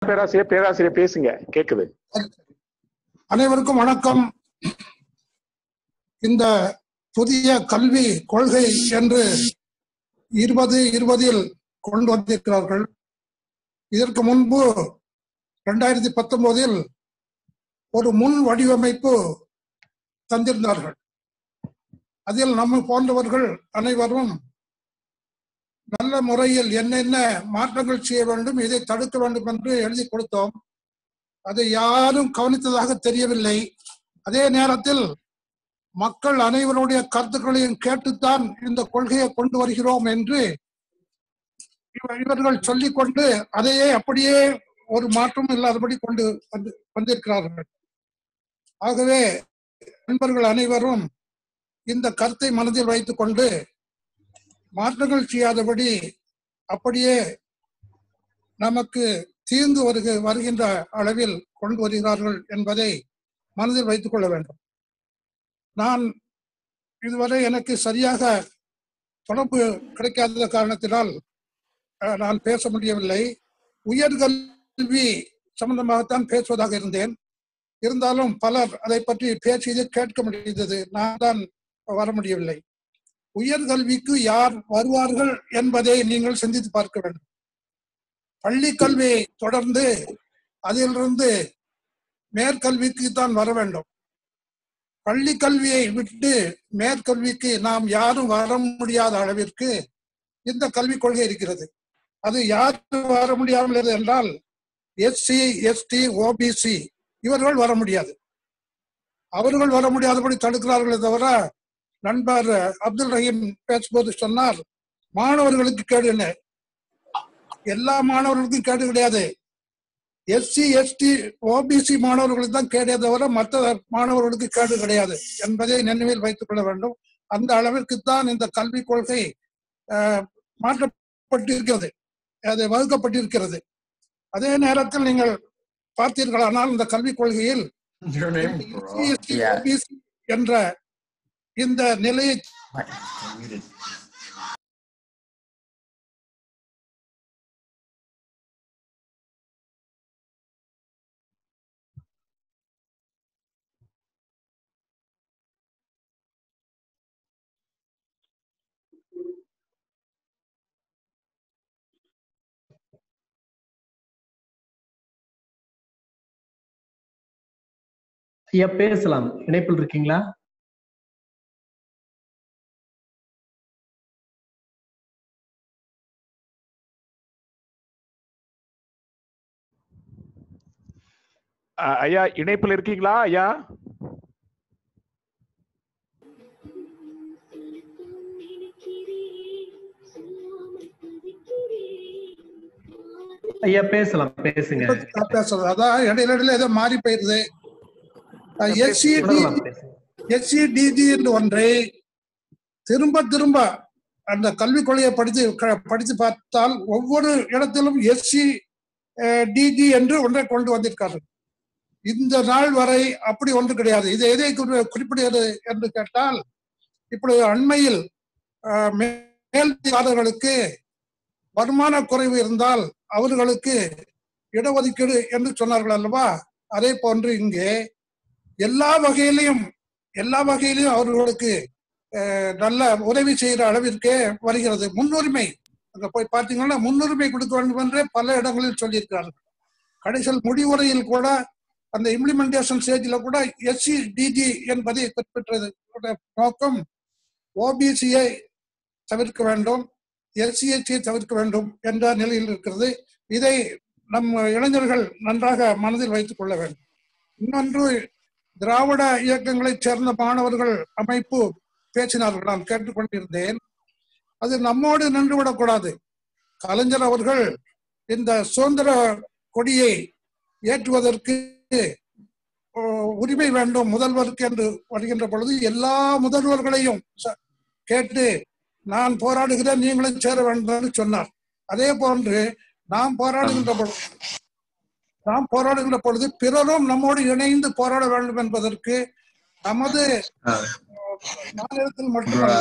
பேராசிரியர் பேராசிரியர் பேசுங்க கேக்குது அனைவருக்கும் வணக்கம் இந்த புதிய கல்வி கொள்கை என்று இருபது இருபதில் கொண்டு வந்திருக்கிறார்கள் இதற்கு முன்பு இரண்டாயிரத்தி பத்தொன்பதில் ஒரு முன் வடிவமைப்பு தந்திருந்தார்கள் அதில் நம்ம போன்றவர்கள் அனைவரும் நல்ல முறையில் என்னென்ன மாற்றங்கள் செய்ய வேண்டும் இதை தடுக்க வேண்டும் என்று எழுதி கொடுத்தோம் அதை யாரும் கவனித்ததாக தெரியவில்லை அதே நேரத்தில் மக்கள் அனைவருடைய கருத்துக்களையும் கேட்டுத்தான் இந்த கொள்கையை கொண்டு வருகிறோம் என்று இவ- இவர்கள் சொல்லிக்கொண்டு அதையே அப்படியே ஒரு மாற்றம் இல்லாதபடி கொண்டு வந்து வந்திருக்கிறார்கள் ஆகவே நண்பர்கள் அனைவரும் இந்த கருத்தை மனதில் வைத்துக் கொண்டு மாற்றங்கள் செய்யாதபடி அப்படியே நமக்கு தீர்ந்து வருக வருகின்ற அளவில் கொண்டு வருகிறார்கள் என்பதை மனதில் வைத்துக் கொள்ள வேண்டும் நான் இதுவரை எனக்கு சரியாக தொடர்பு கிடைக்காத காரணத்தினால் அஹ், நான் பேச முடியவில்லை உயர்கல்வி சம்பந்தமாகத்தான் பேசுவதாக இருந்தேன் இருந்தாலும் பலர் அதை பற்றி பேசியது கேட்க முடிந்தது நான் தான் வர முடியவில்லை உயர்கல்விக்கு யார் வருவார்கள் என்பதை நீங்கள் சிந்தித்து பார்க்க வேண்டும் பள்ளி கல்வியை தொடர்ந்து அதிலிருந்து மேற்கல்விக்கு தான் வர வேண்டும் பள்ளி கல்வியை விட்டு மேற்கல்விக்கு நாம் யாரும் வர முடியாத அளவிற்கு இந்த கல்விக் கொள்கை இருக்கிறது அது யார் வர முடியாமல் என்றால் எஸ்சி எஸ்டி ஓபிசி இவர்கள் வர முடியாது அவர்கள் வர முடியாதபடி தடுக்கிறார்களே தவிர நண்பர் அப்துல் ரஹீம் பேசும்போது சொன்னார் மாணவர்களுக்கு கேடுன்னு எல்லா மாணவர்களுக்கும் கேடு கிடையாது எஸ்சி எஸ்டி ஓபிசி மாணவர்களுக்கு தான் கேடே தவிர மற்ற மாணவர்களுக்கு கேடு கிடையாது என்பதை நினைவில் வைத்துக் கொள்ள வேண்டும் அந்த அளவிற்கு தான் இந்த கல்விக் கொள்கை அஹ், மாற்றப்பட்டிருக்கிறது அது வகுக்கப்பட்டிருக்கிறது அதே நேரத்தில் நீங்கள் பார்த்தீர்களானால் இந்த கல்விக் கொள்கையில் Your name, SC, ST, Yeah. OBC என்ற இந்த நிலையை Muted. ஐயா பேசலாம் இணைப்பில் இருக்கீங்களா அஹ், ஐயா இணைப்பில் இருக்கீங்களா ஐயா ஐயா பேசலாம் பேசுங்க நான் பேசுறது அதான் இடையில இடையில ஏதோ மாறி போயிருது எஸ்சி தொடரலாம், பேசுங்க. எஸ்சி டிஜி என்று ஒன்றை திரும்ப திரும்ப அந்த கல்விக் கொள்கையை படித்து க- படித்து பார்த்தால் ஒவ்வொரு இடத்திலும் எஸ்சி டிஜி என்று ஒன்றை கொண்டு வந்திருக்கார்கள் இந்த நாள் வரை அப்படி ஒன்று கிடையாது இது எதை குறி- குறிப்பிடுகிறது என்று கேட்டால் இப்பொழுது அண்மையில் அஹ், மேல்திகாரர்களுக்கு வருமான குறைவு இருந்தால் அவர்களுக்கு இடஒதுக்கீடு என்று சொன்னார்கள் அல்லவா அதே போன்று இங்கே எல்லா வகையிலையும் எல்லா வகையிலையும் அவர்களுக்கு அஹ், நல்ல உதவி செய்கிற அளவிற்கே வருகிறது முன்னுரிமை அங்க போய் பார்த்தீங்கன்னா முன்னுரிமை கொடுக்க வேண்டும் என்றே பல இடங்களில் சொல்லியிருக்கிறார்கள் கடைசியில் முடிவுரையில் கூட அந்த இம்ப்ளிமெண்டேஷன் ஸ்டேஜில் கூட எஸ்சி டிஜி என்பதை குறிப்பிட்டது இதோட நோக்கம் ஓபிசியை தவிர்க்க வேண்டும் எஸ்சிஎஸ்சியை தவிர்க்க வேண்டும் என்ற நிலையில் இருக்கிறது இதை நம் இளைஞர்கள் நன்றாக மனதில் வைத்துக் கொள்ள வேண்டும் இன்னொன்று திராவிட இயக்கங்களைச் சேர்ந்த மாணவர்கள் அமைப்பு பேசினார்கள் நான் கேட்டுக்கொண்டிருந்தேன் அது நம்மோடு நின்றுவிடக்கூடாது கலைஞர் அவர்கள் இந்த சுதந்திர கொடியை ஏற்றுவதற்கு ஓ, உரிமை வேண்டும் முதல்வருக்கு என்று வருகின்ற பொழுது எல்லா முதல்வர்களையும் ச- கேட்டு நான் போராடுகிறேன் நீங்களும் சேர வேண்டும் என்று சொன்னார் அதே போன்று நாம் போராடுகின்ற பொழுது நாம் போராடுகின்ற பொழுது பிறரும் நம்மோடு இணைந்து போராட வேண்டும் என்பதற்கு நமது மாநிலத்தில் மட்டுமல்ல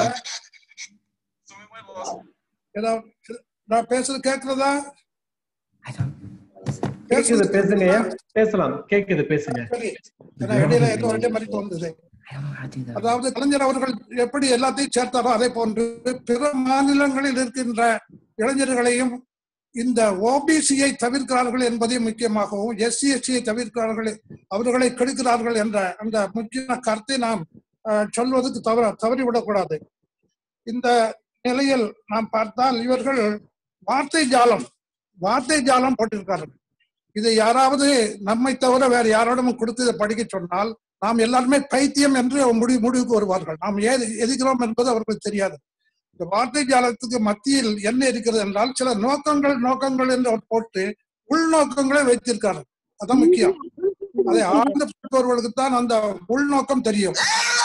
ஏதாவது நான் பேசுறது கேட்கிறதா கேக்குது பேசுங்க ஐயா பேசலாம் கேக்குது பேசுங்க சரி ஏன்னா இடையில ஏதோ ஒரே மாதிரி தோணுது அதாவது கலைஞர் அவர்கள் எப்படி எல்லாத்தையும் சேர்த்தாரோ அதே போன்று பிற மாநிலங்களில் இருக்கின்ற இளைஞர்களையும் இந்த ஓபிசியை தவிர்க்கிறார்கள் என்பதையும் முக்கியமாகவும் எஸ்சி எஸ்சியை தவிர்க்கிறார்கள் அவர்களை கெடுக்கிறார்கள் என்ற அந்த முக்கிய கருத்தை நாம் அஹ், சொல்வதற்கு தவற தவறிவிடக்கூடாது இந்த நிலையில் நாம் பார்த்தால் இவர்கள் வார்த்தை ஜாலம் வார்த்தை ஜாலம் போட்டிருக்கார்கள் இதை யாராவது நம்மை தவிர வேற யாரோடும் கொடுத்து இதை படிக்க சொன்னால் நாம் எல்லாருமே பைத்தியம் என்று முடிவு முடிவுக்கு வருவார்கள் நாம் ஏது எதிர்க்கிறோம் என்பது அவர்களுக்கு தெரியாது இந்த வார்த்தை ஜாலத்துக்கு மத்தியில் என்ன இருக்கிறது என்றால் சில நோக்கங்கள் நோக்கங்கள் என்று அவர் போட்டு உள்நோக்கங்களை வைத்திருக்கார்கள் அதான் முக்கியம் அதை ஆழ்ந்து பார்ப்பவர்களுக்கு தான் அந்த உள்நோக்கம் தெரியும்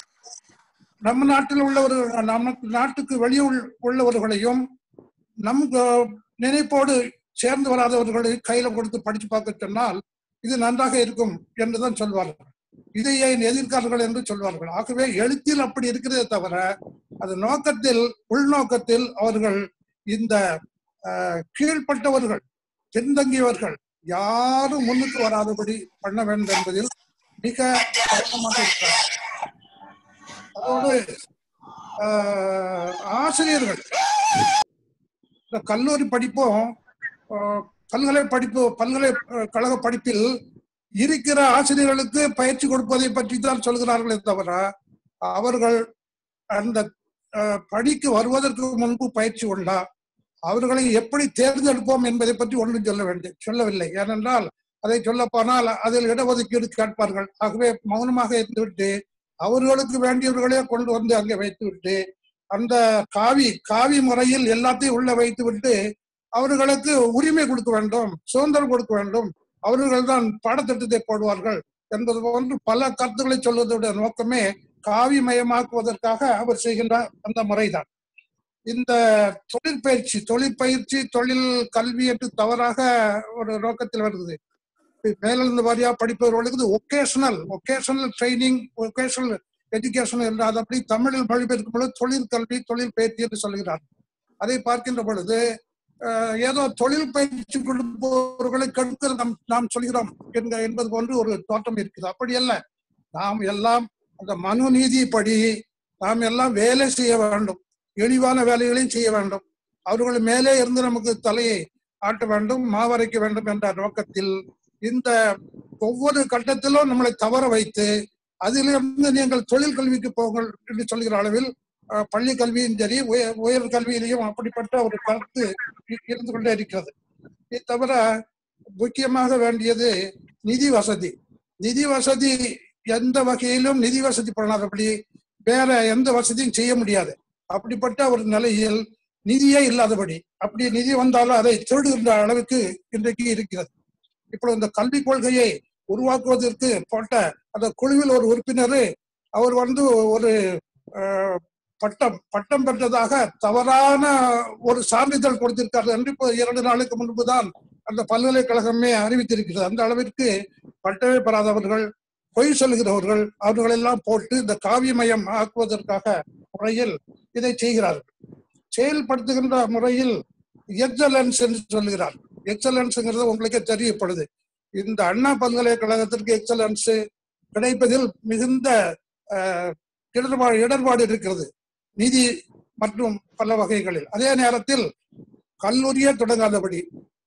நம்ம நாட்டில் உள்ளவர்கள் நம்ம நாட்டுக்கு வெளியே உள்- உள்ளவர்களையும் நம் க- நினைப்போடு சேர்ந்து வராதவர்களை கையில கொடுத்து படிச்சு பார்க்க சொன்னால் இது நன்றாக இருக்கும் என்றுதான் சொல்வார்கள் இதை ஏன் எதிர்க்கார்கள் என்று சொல்வார்கள் ஆகவே எழுத்தில் அப்படி இருக்கிறதே தவிர அது நோக்கத்தில் உள்நோக்கத்தில் அவர்கள் இந்த அஹ், கீழ்ப்பட்டவர்கள் பின்தங்கியவர்கள் யாரும் முன்னுக்கு வராதபடி பண்ண வேண்டும் என்பதில் மிக கவனமாக இருக்கிறார் அதோடு அஹ், ஆசிரியர்கள் இந்த கல்லூரி படிப்பும் அஹ், பல்கலை படிப்பு பல்கலைக்கழக படிப்பில் இருக்கிற ஆசிரியர்களுக்கு பயிற்சி கொடுப்பதை பற்றி தான் சொல்கிறார்களே தவிர அவர்கள் அந்த அஹ், படிக்கு வருவதற்கு முன்பு பயிற்சி உண்டா அவர்களை எப்படி தேர்ந்தெடுப்போம் என்பதை பற்றி ஒன்றும் சொல்ல வேண்டும் சொல்லவில்லை ஏனென்றால் அதை சொல்ல போனால் அதில் இடஒதுக்கீடு கேட்பார்கள் ஆகவே மௌனமாக இருந்துவிட்டு அவர்களுக்கு வேண்டியவர்களே கொண்டு வந்து அங்கே வைத்துவிட்டு அந்த காவி காவி முறையில் எல்லாத்தையும் உள்ள வைத்துவிட்டு அவர்களுக்கு உரிமை கொடுக்க வேண்டும் சுதந்திரம் கொடுக்க வேண்டும் அவர்கள் தான் பாடத்திட்டத்தை போடுவார்கள் என்பது போன்று பல கருத்துக்களை சொல்வதோட நோக்கமே காவி மயமாக்குவதற்காக அவர் செய்கின்ற அந்த முறைதான் இந்த தொழிற்பயிற்சி தொழிற்பயிற்சி தொழில் கல்வி என்று தவறாக ஒரு நோக்கத்தில் வருகிறது மேலிருந்து வாரியா படிப்பவர்களுக்கு vocational vocational training vocational education என்று அதப்படி தமிழில் மொழிபெயர்க்கும் பொழுது தொழில் கல்வி தொழில் பயிற்சி என்று சொல்கிறார் அதை பார்க்கின்ற பொழுது அஹ், ஏதோ தொழில் பயிற்சி கொடுப்பவர்களை கெடுக்க நாம் நாம் சொல்கிறோம் என்க- என்பது போன்று ஒரு தோற்றம் இருக்குது அப்படி அல்ல நாம் எல்லாம் அந்த மனு நீதிப்படி நாம் எல்லாம் வேலை செய்ய வேண்டும் இழிவான வேலைகளையும் செய்ய வேண்டும் அவர்கள் மேலே இருந்து நமக்கு தலையை ஆட்ட வேண்டும் மாவரைக்க வேண்டும் என்ற நோக்கத்தில் இந்த ஒவ்வொரு கட்டத்திலும் நம்மளை தவற வைத்து அதிலிருந்து நீங்கள் தொழில் கல்விக்கு போங்கள் என்று சொல்கிற அளவில் அஹ், பள்ளி கல்வியும் சரி உயர் உயர் கல்வியிலையும் அப்படிப்பட்ட ஒரு கருத்து இ- இருந்து கொண்டே இருக்கிறது இது தவிர முக்கியமாக வேண்டியது நிதி வசதி நிதி வசதி எந்த வகையிலும் நிதி வசதி பண்ணாதபடி வேற எந்த வசதியும் செய்ய முடியாது அப்படிப்பட்ட ஒரு நிலையில் நிதியே இல்லாதபடி அப்படி நிதி வந்தாலும் அதை திருடுகின்ற அளவுக்கு இன்றைக்கு இருக்கிறது இப்போ இந்த கல்விக் கொள்கையை உருவாக்குவதற்கு போட்ட அந்த குழுவில் ஒரு உறுப்பினர் அவர் வந்து ஒரு அஹ், பட்டம் பட்டம் பெற்றதாக தவறான ஒரு சான்றிதழ் கொடுத்திருக்காரு என்று இப்போ இரண்டு நாளுக்கு முன்பு தான் அந்த பல்கலைக்கழகமே அறிவித்திருக்கிறது அந்த அளவிற்கு பட்டமே பெறாதவர்கள் பொய் சொல்கிறவர்கள் அவர்களெல்லாம் போட்டு இந்த காவியமயம் ஆக்குவதற்காக முறையில் இதை செய்கிறார்கள் செயல்படுத்துகின்ற முறையில் எக்ஸலன்ஸ் என்று சொல்கிறார் எக்ஸலன்ஸ்ங்கிறது உங்களுக்கே தெரியப்படுது இந்த அண்ணா பல்கலைக்கழகத்திற்கு எக்ஸலன்ஸ் கிடைப்பதில் மிகுந்த அஹ், இடர்பாடு இடர்பாடு இருக்கிறது நிதி மற்றும் பல வகைகளில் அதே நேரத்தில் கல்லூரியே தொடங்காதபடி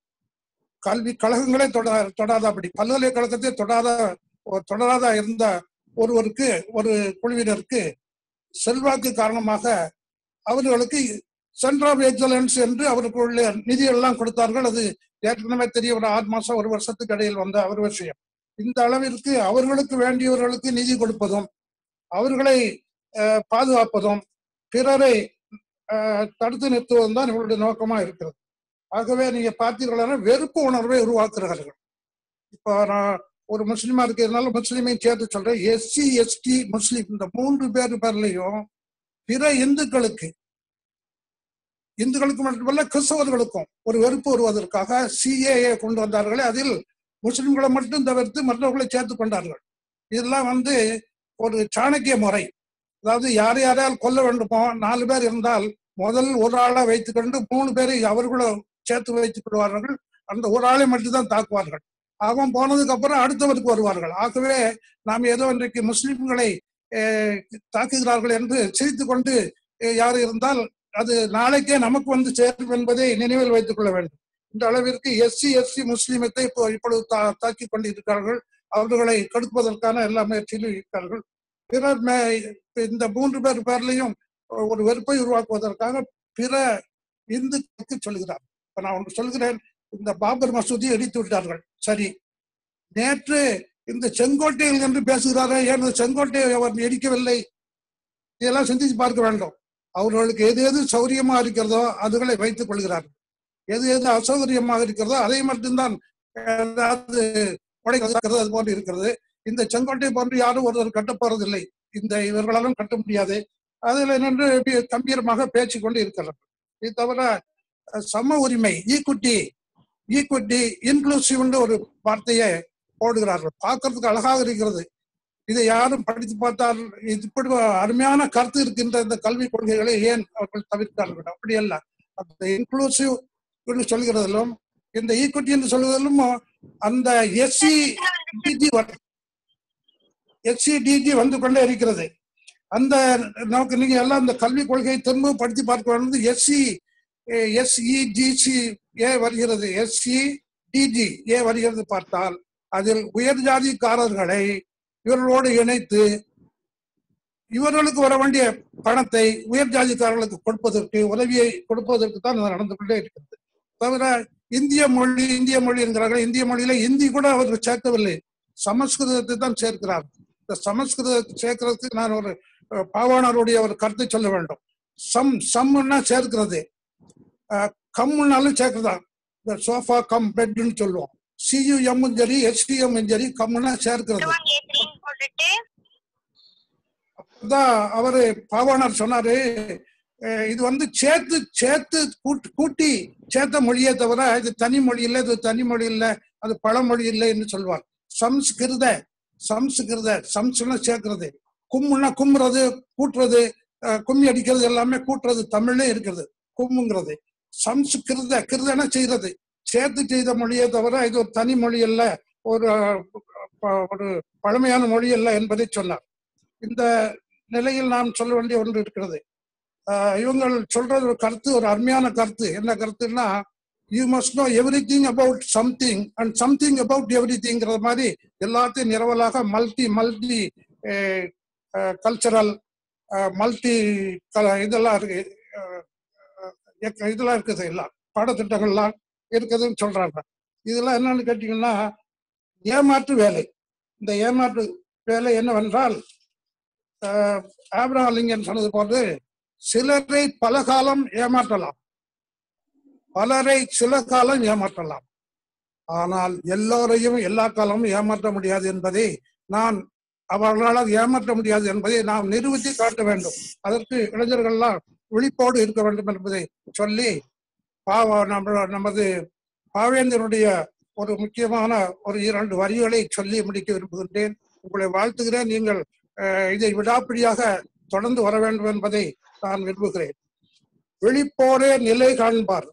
கல்வி கழகங்களே தொட தொடாதபடி பல்கலைக்கழகத்தை தொடாத தொடராத இருந்த ஒருவருக்கு ஒரு குழுவினருக்கு செல்வாக்கு காரணமாக அவர்களுக்கு சென்டர் ஆஃப் எக்ஸலன்ஸ் என்று அவருக்குள்ள நிதி எல்லாம் கொடுத்தார்கள் அது ஏற்கனவே தெரிய ஒரு ஆறு மாசம் ஒரு வருஷத்துக்கு இடையில் வந்த ஒரு விஷயம் இந்த அளவிற்கு அவர்களுக்கு வேண்டியவர்களுக்கு நிதி கொடுப்பதும் அவர்களை அஹ், பாதுகாப்பதும் பிறரை அஹ், தடுத்து நிறுத்துவதும் தான் இவர்களுடைய நோக்கமா இருக்கிறது ஆகவே நீங்க பார்த்தீர்களான வெறுப்பு உணர்வை உருவாக்குகிறார்கள் இப்போ நான் ஒரு முஸ்லீமா இருக்கிறதுனால முஸ்லீமையும் சேர்த்து சொல்றேன் எஸ்சி எஸ்டி முஸ்லீம் இந்த மூன்று பேர் பேர்லையும் பிற இந்துக்களுக்கு இந்துக்களுக்கு மட்டுமல்ல கிறிஸ்தவர்களுக்கும் ஒரு வெறுப்பு வருவதற்காக சிஏஏ கொண்டு வந்தார்களே அதில் முஸ்லிம்களை மட்டும் தவிர்த்து மற்றவர்களை சேர்த்து கொண்டார்கள் இதெல்லாம் வந்து ஒரு சாணக்கிய முறை அதாவது யார் யாரையால் கொல்ல வேண்டுமோ நாலு பேர் இருந்தால் முதல் ஒரு ஆளை வைத்துக்கொண்டு மூணு பேரை அவர்களும் சேர்த்து வைத்துக் கொள்வார்கள் அந்த ஒரு ஆளை மட்டும்தான் தாக்குவார்கள் அவன் போனதுக்கு அப்புறம் அடுத்தவருக்கு வருவார்கள் ஆகவே நாம் ஏதோ இன்றைக்கு முஸ்லிம்களை அஹ், தாக்குகிறார்கள் என்று சிரித்து கொண்டு அஹ், யார் இருந்தால் அது நாளைக்கே நமக்கு வந்து சேரும் என்பதை நினைவில் வைத்துக் கொள்ள வேண்டும் இந்த அளவிற்கு எஸ்சி எஸ்சி முஸ்லிமத்தை இப்போ இப்பொழுது தா தாக்கி கொண்டிருக்கிறார்கள் அவர்களை கெடுப்பதற்கான எல்லா முயற்சியிலும் இருக்கிறார்கள் பிறர் மே- இந்த மூன்று பேர் பேர்லையும் ஒரு வெறுப்பை உருவாக்குவதற்காக பிற இந்துக்களுக்கு சொல்கிறார் இப்ப நான் ஒன்று சொல்கிறேன் இந்த பாபர் மசூதி இடித்து விட்டார்கள் சரி நேற்று இந்த செங்கோட்டையில் என்று பேசுகிறாரே ஏன் இந்த செங்கோட்டையை அவர் இடிக்கவில்லை இதெல்லாம் சிந்திச்சு பார்க்க வேண்டும் அவர்களுக்கு எது எது சௌரியமா இருக்கிறதோ அதுகளை வைத்துக் கொள்கிறார்கள் எது எது அசௌகரியமாக இருக்கிறதோ அதை மட்டும்தான் ஏதாவது உடைக்கிறது அது போன்று இருக்கிறது இந்த செங்கோட்டை போன்று யாரும் ஒருவர் கட்டப் போறதில்லை இந்த இவர்களாலும் கட்ட முடியாது அதில் நின்று பி- கம்பீரமாக பேச்சு கொண்டு இருக்கிறார்கள் இது தவிர அஹ், சம உரிமை ஈக்குட்டி ஈக்குட்டி இன்க்ளூசிவ் ஒரு வார்த்தையை போடுகிறார்கள் பார்க்கறதுக்கு அழகாக இருக்கிறது இதை யாரும் படித்து பார்த்தால் இது இப்படி ஒரு அருமையான கருத்து இருக்கின்ற இந்த கல்விக் கொள்கைகளை ஏன் அவர்கள் தவிர்த்தார்கள் அப்படி அல்ல அந்த இன்க்ளூசிவ் என்று சொல்கிறதிலும் இந்த ஈக்குட்டி என்று சொல்வதிலும் அந்த எஸ்சி டிஜி எஸ்சி டிஜி வந்து கொண்டே இருக்கிறது அந்த நமக்கு நீங்க எல்லாம் இந்த கல்விக் கொள்கையை திரும்ப படித்து பார்க்க வேண்டியது எஸ்சி எஸ்இடிசி ஏ வருகிறது எஸ்சி டிஜி ஏ வருகிறது பார்த்தால் அதில் உயர் ஜாதிக்காரர்களை இவர்களோடு இணைத்து இவர்களுக்கு வர வேண்டிய பணத்தை உயர் ஜாதிக்காரர்களுக்கு கொடுப்பதற்கு உதவியை கொடுப்பதற்கு தான் இது நடந்து கொண்டே இருக்கிறது தவிர இந்திய மொழி இந்திய மொழி என்கிறார்கள் இந்திய மொழியில இந்தி கூட அவர்கள் சேர்க்கவில்லை சமஸ்கிருதத்தை தான் சேர்க்கிறார் இந்த சமஸ்கிருதத்தை சேர்க்கிறதுக்கு நான் ஒரு அஹ், பாவாணருடைய ஒரு கருத்தை சொல்ல வேண்டும் சம் சம்னா சேர்க்கிறது அஹ், கம்முன்னாலும் சேர்க்கிறதா இந்த சோஃபா கம் பெட்னு சொல்லுவோம் சியுஎம் சரி எஸ்டிஎம் சரி கம்முன்னா சேர்க்கிறது போட்டுட்டு தான் அவரு பாவாணர் சொன்னாரு அஹ் இது வந்து சேர்த்து சேர்த்து கூட்டு கூட்டி சேர்த்த மொழியே தவிர இது தனி மொழி இல்லை இது தனி மொழி இல்லை அது பழமொழி இல்லை என்று சொல்வார் சம்ஸ்கிருத சம்ஸ்கிருத சம்ஸ்னா சேர்க்கிறது கும்முன்னா கும்புறது கூட்டுறது அஹ் கும்மி அடிக்கிறது எல்லாமே கூட்டுறது தமிழ்லே இருக்கிறது கும்முங்கிறது சம்ஸ்கிருத கிருதன செய்யறது சேர்த்து செய்த மொழியே தவிர இது ஒரு தனி மொழி அல்ல ஒரு அஹ், ப- ஒரு பழமையான மொழி அல்ல என்பதை சொன்னார் இந்த நிலையில் நாம் சொல்ல வேண்டிய ஒன்று இருக்கிறது ஆஹ் இவங்கள் சொல்றது ஒரு கருத்து ஒரு அருமையான கருத்து என்ன கருத்துன்னா you must know everything about something and something about எவ்ரி திங்கிறது மாதிரி எல்லாத்தையும் நிரவலாக மல்டி மல்டி கல்ச்சரல் மல்டி இதெல்லாம் இருக்கு அஹ், அஹ், இதெல்லாம் இருக்குது எல்லாம் பாடத்திட்டங்கள்லாம் இருக்குதுன்னு சொல்றாங்க இதெல்லாம் என்னன்னு கேட்டீங்கன்னா ஏமாற்று வேலை இந்த ஏமாற்று வேலை என்னவென்றால் ஆஹ் ஆப்ரஹாம் லிங்கன் சொன்னது போன்று சிலரை பல காலம் ஏமாற்றலாம் பலரை சில காலம் ஏமாற்றலாம் ஆனால் எல்லோரையும் எல்லா காலமும் ஏமாற்ற முடியாது என்பதை நான் அவர்களால் ஏமாற்ற முடியாது என்பதை நாம் நிரூபித்து காட்ட வேண்டும் அதற்கு இளைஞர்கள்லாம் விழிப்போடு இருக்க வேண்டும் என்பதை சொல்லி பாவ நம்ம நமது பாவேந்தனுடைய ஒரு முக்கியமான ஒரு இரண்டு வரிகளை சொல்லி முடிக்க விரும்புகின்றேன் உங்களை வாழ்த்துகிறேன் நீங்கள் அஹ், இதை விடாப்பிடியாக தொடர்ந்து வர வேண்டும் என்பதை நான் விரும்புகிறேன் விழிப்போரே நிலை காண்பார்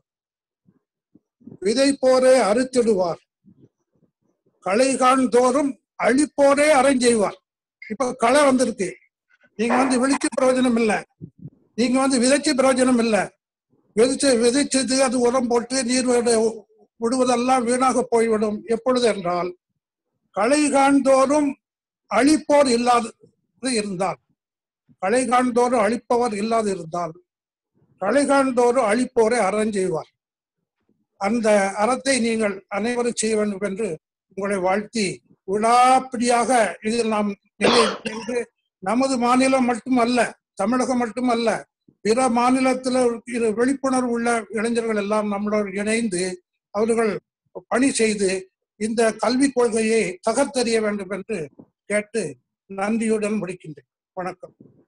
விதைப்போரே அறுத்திடுவார் களை காண்தோறும் அழிப்போரே அரைஞ்செய்வார் இப்ப களை வந்திருக்கு நீங்க வந்து விழிச்சு பிரயோஜனம் இல்லை நீங்க வந்து விதைச்சு பிரயோஜனம் இல்லை விதைச்சு விதைச்சது அது உரம் போட்டு நீர் விட- விடுவதெல்லாம் வீணாக போய்விடும் எப்பொழுது என்றால் களை காண்தோறும் அழிப்போர் இல்லாது இருந்தால் களை காண்தோறும் அழிப்பவர் இல்லாது இருந்தால் களை காண்தோறும் அழிப்போரை அறம் செய்வார் அந்த அறத்தை நீங்கள் அனைவரும் செய்ய வேண்டும் என்று உங்களை வாழ்த்தி விடாப்பிடியாக இதில் நாம் நிலை நின்று நமது மாநிலம் மட்டுமல்ல தமிழகம் மட்டுமல்ல பிற மாநிலத்தில் இருக்கிற விழிப்புணர்வு உள்ள இளைஞர்கள் எல்லாம் நம்மளோடு இணைந்து அவர்கள் பணி செய்து இந்த கல்விக் கொள்கையை தகர்த்தெறிய வேண்டும் என்று கேட்டு நன்றியுடன் முடிக்கின்றேன் வணக்கம்